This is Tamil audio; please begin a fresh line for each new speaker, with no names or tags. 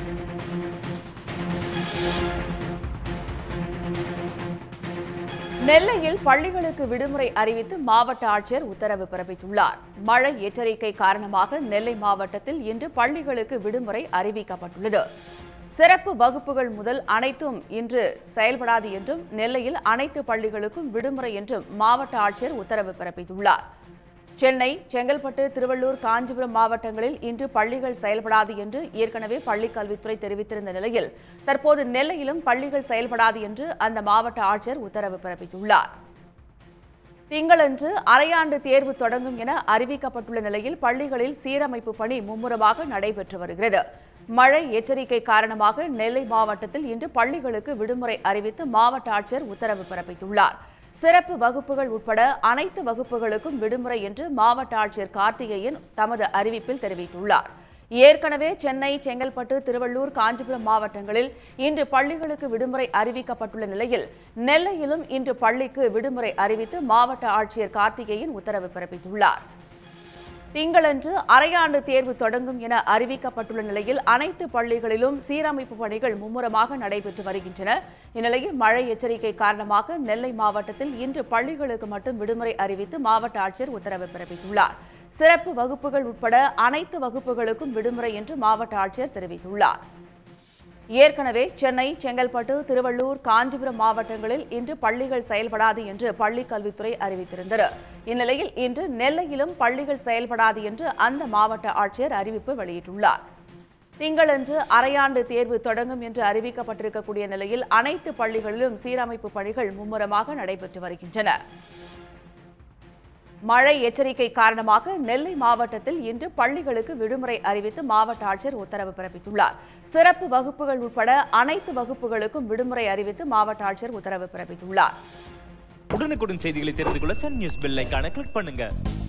நெல்லையில் பள்ளிகளுக்கு விடுமுறை அறிவித்து மாவட்ட ஆட்சியர் உத்தரவு பிறப்பித்துள்ளார் மழை எச்சரிக்கை காரணமாக நெல்லை மாவட்டத்தில் இன்று பள்ளிகளுக்கு விடுமுறை அறிவிக்கப்பட்டுள்ளது சிறப்பு வகுப்புகள் முதல் அனைத்தும் இன்று செயல்படாது என்றும் நெல்லையில் அனைத்து பள்ளிகளுக்கும் விடுமுறை என்றும் மாவட்ட ஆட்சியர் உத்தரவு பிறப்பித்துள்ளார் சென்னை செங்கல்பட்டு திருவள்ளூர் காஞ்சிபுரம் மாவட்டங்களில் இன்று பள்ளிகள் செயல்படாது என்று ஏற்கனவே பள்ளிக் கல்வித்துறை தெரிவித்திருந்த நிலையில் தற்போது நெல்லையிலும் பள்ளிகள் செயல்படாது என்று அந்த மாவட்ட ஆட்சியர் உத்தரவு பிறப்பித்துள்ளார் திங்களன்று அரையாண்டு தேர்வு தொடங்கும் என அறிவிக்கப்பட்டுள்ள நிலையில் பள்ளிகளில் சீரமைப்பு பணி மும்முரமாக நடைபெற்று வருகிறது மழை எச்சரிக்கை காரணமாக நெல்லை மாவட்டத்தில் இன்று பள்ளிகளுக்கு விடுமுறை அறிவித்து மாவட்ட ஆட்சியர் உத்தரவு பிறப்பித்துள்ளார் சிறப்பு வகுப்புகள் உட்பட அனைத்து வகுப்புகளுக்கும் விடுமுறை என்று மாவட்ட ஆட்சியர் கார்த்திகேயன் தமது அறிவிப்பில் தெரிவித்துள்ளார் ஏற்கனவே சென்னை செங்கல்பட்டு திருவள்ளூர் காஞ்சிபுரம் மாவட்டங்களில் இன்று பள்ளிகளுக்கு விடுமுறை அறிவிக்கப்பட்டுள்ள நிலையில் நெல்லையிலும் இன்று பள்ளிக்கு விடுமுறை அறிவித்து மாவட்ட ஆட்சியர் கார்த்திகேயன் உத்தரவு பிறப்பித்துள்ளார் திங்களன்று அரையாண்டு தேர்வு தொடங்கும் என அறிவிக்கப்பட்டுள்ள நிலையில் அனைத்து பள்ளிகளிலும் சீரமைப்பு பணிகள் மும்முரமாக நடைபெற்று வருகின்றன இந்நிலையில் மழை எச்சரிக்கை காரணமாக நெல்லை மாவட்டத்தில் இன்று பள்ளிகளுக்கு மட்டும் விடுமுறை அறிவித்து மாவட்ட ஆட்சியர் உத்தரவு பிறப்பித்துள்ளார் சிறப்பு வகுப்புகள் உட்பட அனைத்து வகுப்புகளுக்கும் விடுமுறை என்று மாவட்ட ஆட்சியர் தெரிவித்துள்ளார் ஏற்கனவே சென்னை செங்கல்பட்டு திருவள்ளூர் காஞ்சிபுரம் மாவட்டங்களில் இன்று பள்ளிகள் செயல்படாது என்று பள்ளிக் கல்வித்துறை அறிவித்திருந்தது இந்நிலையில் இன்று நெல்லையிலும் பள்ளிகள் செயல்படாது என்று அந்த மாவட்ட ஆட்சியர் அறிவிப்பு வெளியிட்டுள்ளார் திங்களன்று அரையாண்டு தேர்வு தொடங்கும் என்று அறிவிக்கப்பட்டிருக்கக்கூடிய நிலையில் அனைத்து பள்ளிகளிலும் சீரமைப்பு பணிகள் மும்முரமாக நடைபெற்று வருகின்றன மழை எச்சரிக்கை காரணமாக நெல்லை மாவட்டத்தில் இன்று பள்ளிகளுக்கு விடுமுறை அறிவித்து மாவட்ட ஆட்சியர் உத்தரவு பிறப்பித்துள்ளார் சிறப்பு வகுப்புகள் உட்பட அனைத்து வகுப்புகளுக்கும் விடுமுறை அறிவித்து மாவட்ட ஆட்சியர் உத்தரவு பிறப்பித்துள்ளார்
உடனுக்குடன் செய்திகளை தெரிந்து கொள்ள சன் நியூஸ் பெல் ஐகானை கிளிக் பண்ணுங்க